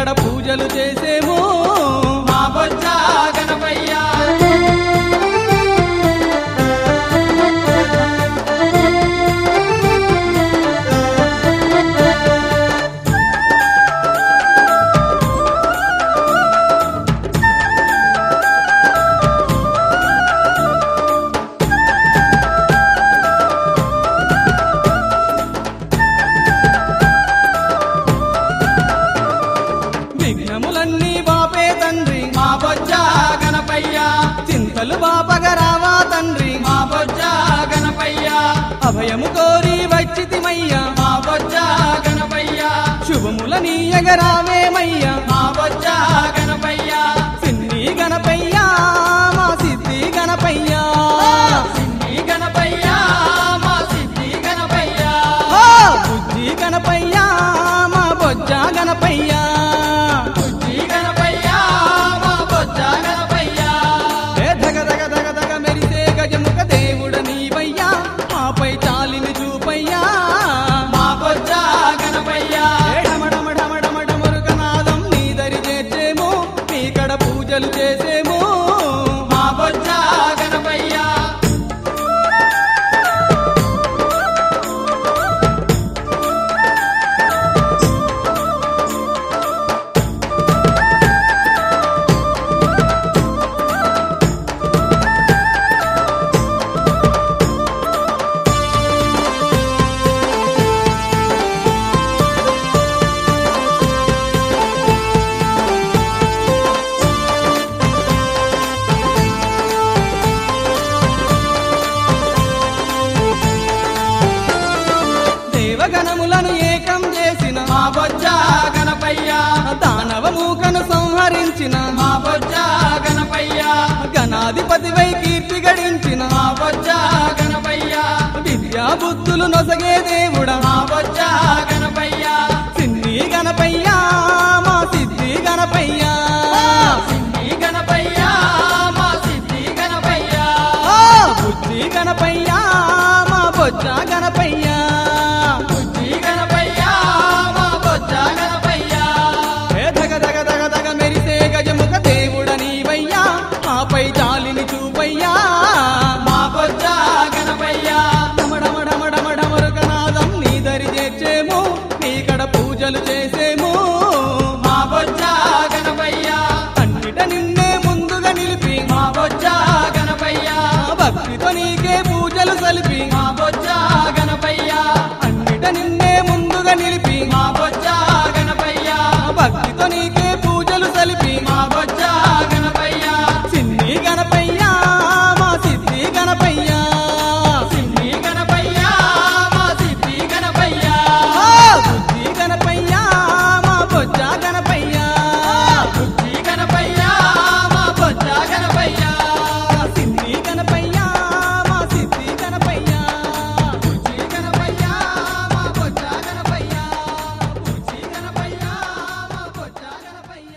మీకడ పూజలు చేసేము మా బొజ్జ గణపయ్య విఘ్నములన్నీ బాపే తండ్రి మా బొజ్జ గణపయ్య చింతలు బాపగరావా తండ్రి మా బొజ్జ గణపయ్య అభయము కోరి వచ్చితిమయ్యా మా బొజ్జ గణపయ్య శుభముల నీయగరావేమయ్యా మా బొజ్జ గణపయ్య సిన్ని గణపయ్యా మా సిద్ధి గణపయ్యా సిద్ధి గణపయ్య మా సిద్ధి గణపయ్య ఓ బుద్ధి గణపయ్యా మా బొజ్జ గణపయ్యా బుద్ధి గణపయ్య మా బొజ్జ గణపయ్య ఏ ధగ ధగ ధగ ధగ మెరిసే గజముఖ దేవుడ నీవయ్యా మాపై చాలిని చూపయ్యా మా బొజ్జ గణపయ్య ఏ ఢమఢమ ఢమఢమ ఢమరుక నాదం నీ దరి చేర్చేము మీకడ పూజలు చేసేము మా బొజ్జ గణపయ్య దేవగణములను ఏకం చేసిన మా బొజ్జ గణపయ్య దానవ మూకను సంహరించిన మా బొజ్జ గణపయ్య గణాధిపతివై కీర్తి గడించిన మా బొజ్జ గణపయ్య విద్యా బుద్ధులు నొసగే దేవుడా మా బొజ్జ గణపయ్య సిన్ని గణపయ్యా మా సిద్ధి గణపయ్యా సిద్ధి గణపయ్య మా సిద్ధి గణపయ్య ఆ, బుద్ధి గణపయ్యా మా బొజ్జ గణపయ్యా బుద్ధి గణపయ్య మా బొజ్జ గణపయ్య ఏ ధగ ధగ ధగ ధగ మెరిసే గజముఖ దేవుడ నీవయ్యా మాపై జాలిని చూపయ్యా మా బొజ్జ గణపయ్య డమడమ డమడమ డమరుక నాదం నీ దరి చేర్చేము నీకడ పూజలు చేసేము మా బొజ్జ గణపయ్య అన్నిట నిన్నే ముందుగా నిలిపి మా బొజ్జ గణపయ్య భక్తితో నీకే పూజలు సలిపి మా బొజ్జ గణపయ్య అన్నిట నిన్నే ముందుగా నిలిపి మా బొజ్జ గణపయ్య భక్తితో నీకే పూజలు సలిపి మా బొజ్జ గణపయ్య సిన్ని గణపయ్యా మా సిద్ధి గణపయ్యా సిద్ధి గణపయ్య మా సిద్ధి గణపయ్య ఆ, బుద్ధి గణపయ్యా మా బొజ్జ గణపయ్యా బుద్ధి గణపయ్య మా బొజ్జ గణపయ్య సిన్ని గణపయ్యా మా సిద్ధి గణపయ్యా బుద్ధి గణపయ్య మా బొజ్జ గణపయ్య బుద్ధి గణపయ్య మా బొజ్జ గణపయ్య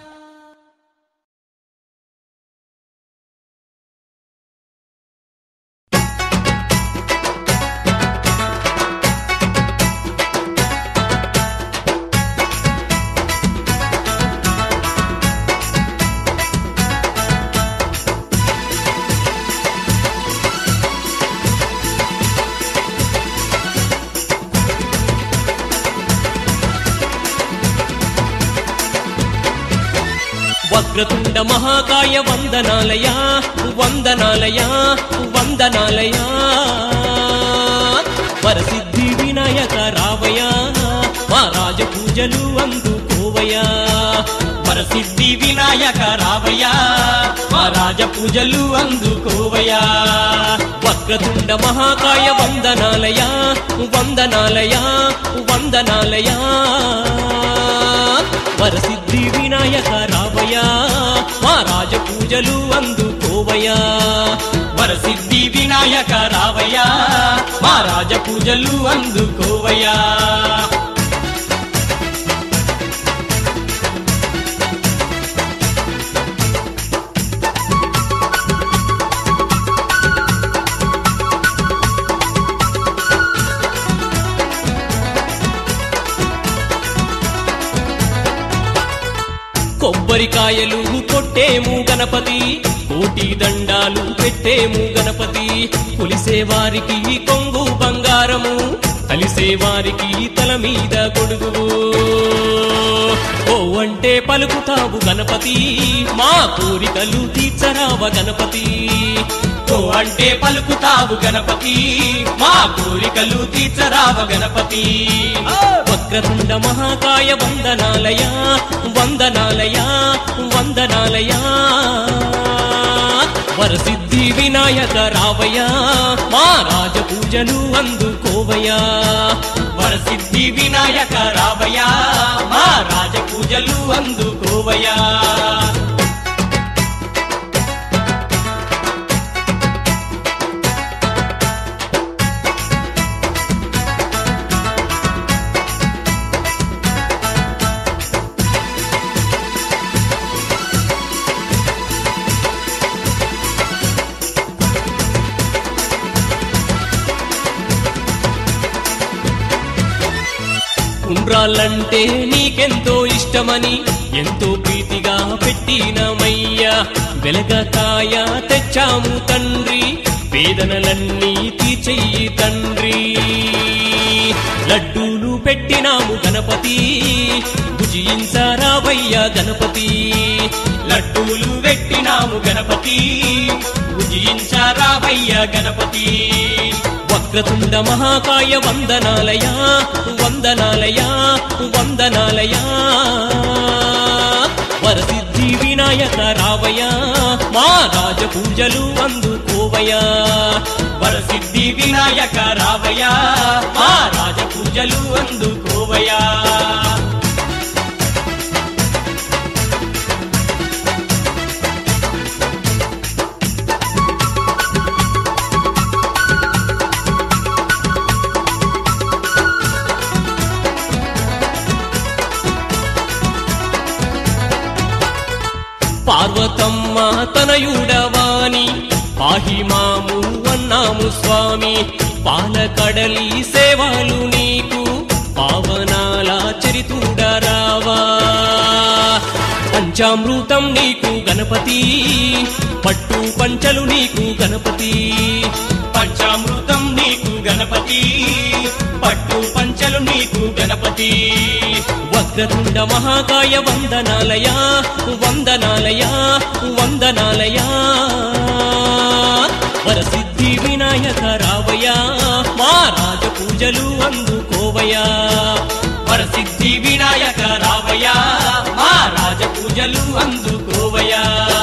వక్రతుండ మహాకాయ వందనాలయా వందనాలయా వందనాలయా వరసిద్ధి వినాయక రావయా మా రాజ పూజలు అందుకోవయా వరసిద్ధి వినాయక రావయ్యా మా రాజ పూజలు అందుకోవయా వక్రతుండ మహాకాయ వందనాలయా వందనాలయా వందనాలయా వరసిద్ధి వినాయక రావయ్యా మా రాజ పూజలు అందుకోవయ్యా వరసిద్ధి వినాయక రావయ్యా మా రాజ పూజలు అందుకోవయ్యా కొబ్బరికాయలు కొట్టేము గణపతి కోటి దండాలు పెట్టేము గణపతి కొలిసే వారికి కొంగు బంగారము కలిసే వారికి తల మీద కొడుగు ఓ అంటే పలుకుతావు గణపతి మా కోరికలు తీర్చరావ గణపతి ఓ అంటే పలుకుతావు గణపతి మా కోరికలు తీర్చరావ గణపతి వక్రతుండ మహాకాయ వందనాలయ వందనాలయ వందనాలయ వరసిద్ధి వినాయక రావయ్యా మా రాజ పూజలు అందుకోవయ్యా వరసిద్ధి వినాయక రావయ్యా మా రాజ పూజలు అందుకోవయ్యా ఉండ్రాళ్ళంటే నీకెంతో ఇష్టమని ఎంతో ప్రీతిగా పెట్టినమయ్యా వెలగకాయ తెచ్చాము తండ్రి వేదనలన్నీ తీర్చెయ్యి తండ్రి లడ్డూలు పెట్టినాము గణపతి భుజించరావయ్యా గణపతి లడ్డూలు పెట్టినాము గణపతి భుజించరావయ్యా గణపతి వక్రతుండ మహాకాయ వందనాలయా వందనాలయా వందనాలయా వరసిద్ధి వినాయక రావయ్యా మా రాజ పూజలు అందుకోవయ్యా వరసిద్ధి వినాయక రావయ్యా మా రాజ పూజలు అందుకోవయ్యా పార్వతమ్మ తనయుడవాని పాహిమాము అన్నాము స్వామి పాలకడలి సేవలు నీకు పావనాల చరితుడరావా పంచామృతం నీకు గణపతి పట్టు పంచలు నీకు గణపతి పంచామృతం నీకు గణపతి పట్టు పంచలు నీకు గణపతి వక్రతుండ మహాకాయ వందనాలయా వందనాలయా వందనాలయా వరసిద్ధి వినాయక రావయ్యా మా రాజ పూజలు అందుకోవయ్యా వరసిద్ధి వినాయక రావయ్యా మా రాజ పూజలు అందుకోవయ్యా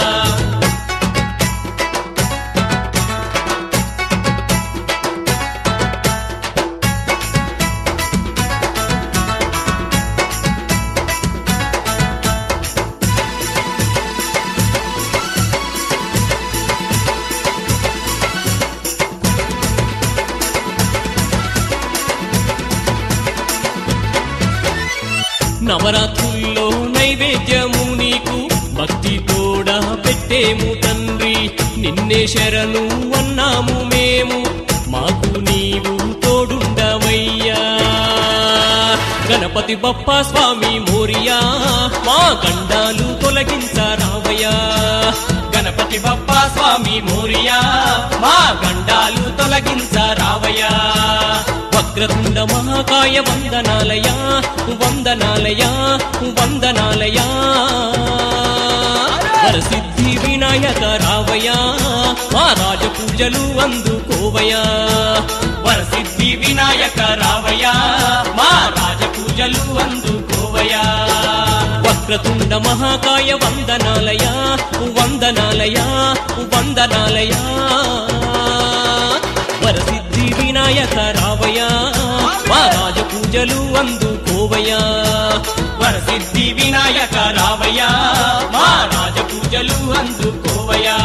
నవరాత్రుల్లో నైవేద్యము నీకు భక్తి తోడా పెట్టేము తండ్రి నిన్నే శరణు అన్నాము మేము మాకు నీవు తోడుండవయ్యా గణపతి బప్ప స్వామి మోరియా మా గండాలు తొలగించరావయ్యా గణపతి బప్ప స్వామి మోరియా మా గండాలు తొలగించరావయ్యా వక్రతుండ మహాకాయ వందనాలయా వందనాలయా వందనాలయా వరసిద్ధి వినాయక రావయ్యా మా రాజ పూజలు అందుకోవయ్యా వరసిద్ధి వినాయక రావయ్యా మా రాజ పూజలు అందుకోవయ్యా వక్రతుండ మహాకాయ వందనాలయా వందనాలయా వందనాలయా వరసిద్ధి వినాయక రావయ్యా మా రాజ పూజలు అందుకోవయ్యా వరసిద్ధి వినాయక రావయ్యా మా రాజ పూజలు అందుకోవయ్యా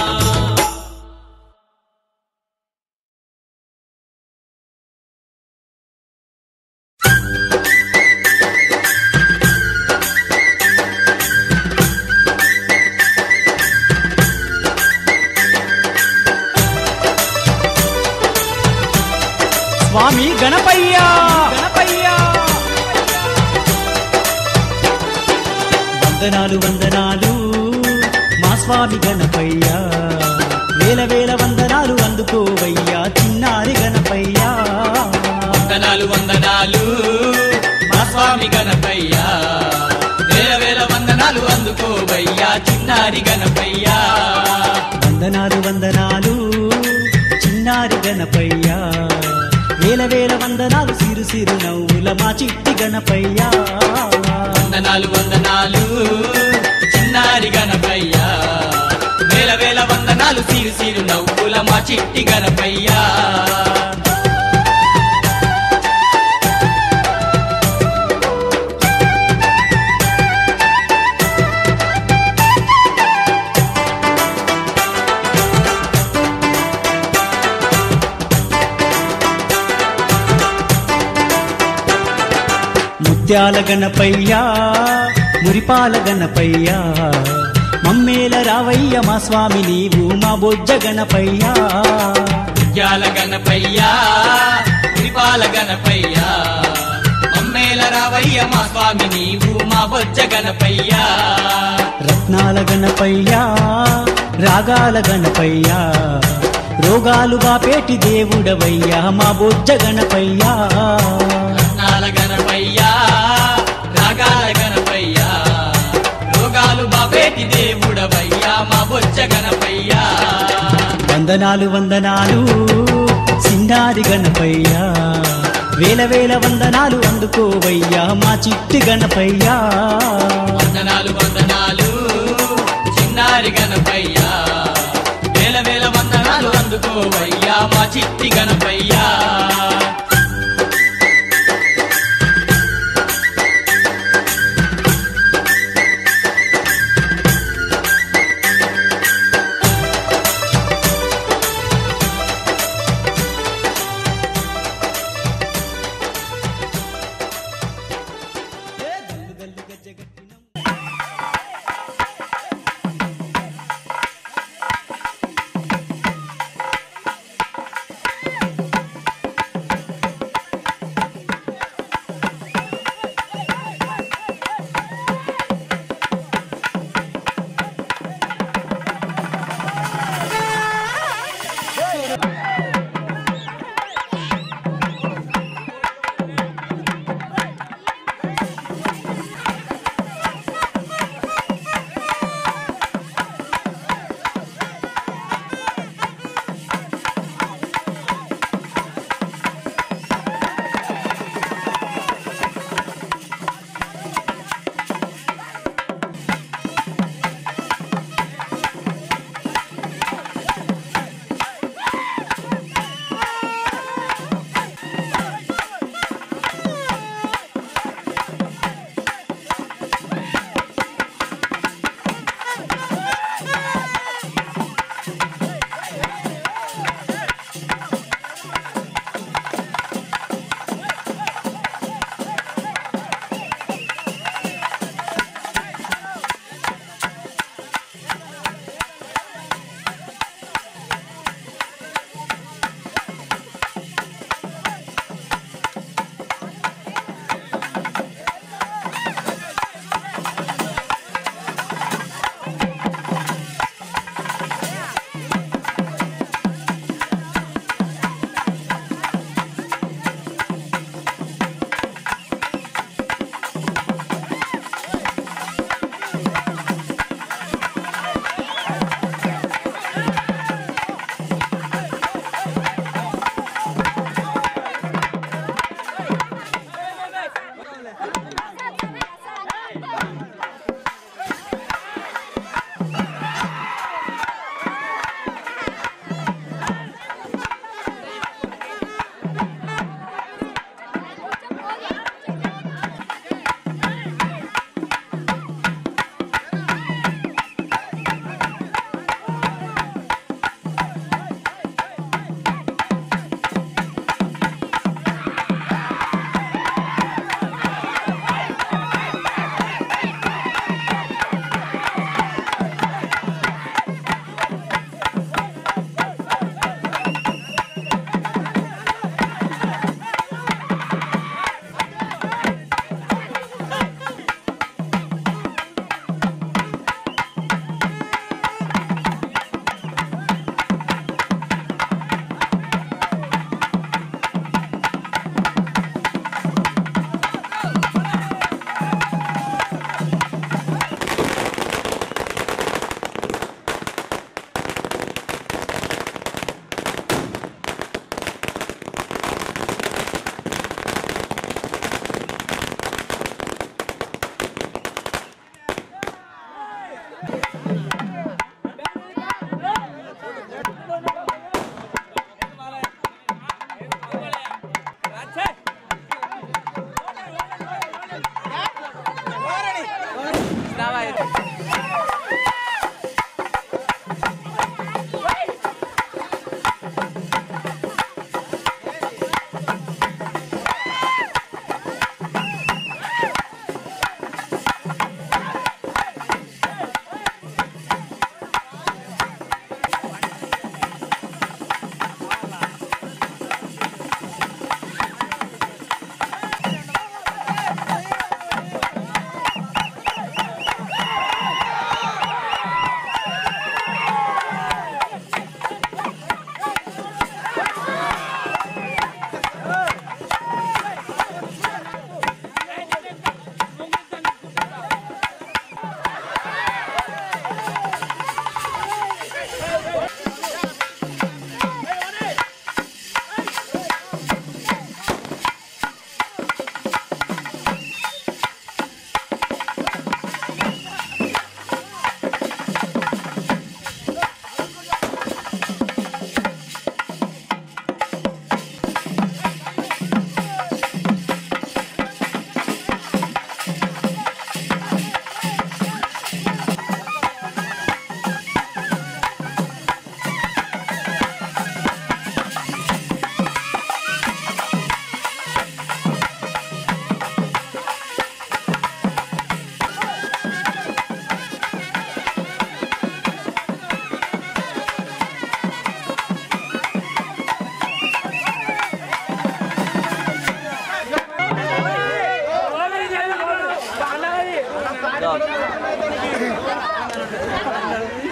స్వామి గణపయ్య గణపయ్య వందనాలు వందనాలు మా స్వామి గణపయ్యా వేల వేల వందనాలు అందుకోవయ్యా చిన్నారి గణపయ్యా వందనాలు వందనాలు మా స్వామి గణపయ్యా వేల వేల వందనాలు అందుకోవయ్యా చిన్నారి గణపయ్యా వందనాలు వందనాలు చిన్నారి గణపయ్యా వేల వేల వందనాలు సిరు సిరు నవ్వుల మా చిట్టి గణపయ్యా వందనాలు వందనాలు చిన్నారి గణపయ్యా వేల వేల వందనాలు సిరు సిరు నవ్వుల మా చిట్టి గణపయ్యా ముత్యాల గణపయ్యా మురిపాల గణపయ్యా మమ్మేల రావయ్య మా స్వామి నీవు మా బొజ్జ గణపయ్యా ముత్యాల గణపయ్యా త్రిపాల గణపయ్యా మమ్మేల రావయ్య మా స్వామి నీవు మా బొజ్జ గణపయ్యా రత్నాల గణపయ్యా రాగాల గణపయ్యా రోగాలు బాపేటి దేవుడవయ్యా మా బొజ్జ గణపయ్యా రత్నాల గణపయ్యా రాగాల గణపయ్యా రోగాలు బాబేటి దేవుడవయ్యా మా బొజ్జ గణపయ్యా వందనాలు వందనాలు సింగారి గణపయ్యా వేల వేల వందనాలు అందుకోవయ్యా మా చిట్టి గణపయ్యా వందనాలు వందనాలు చిన్నారి గణపయ్యా వేల వేల వందనాలు అందుకోవయ్యా మా చిట్టి గణపయ్యా Stop.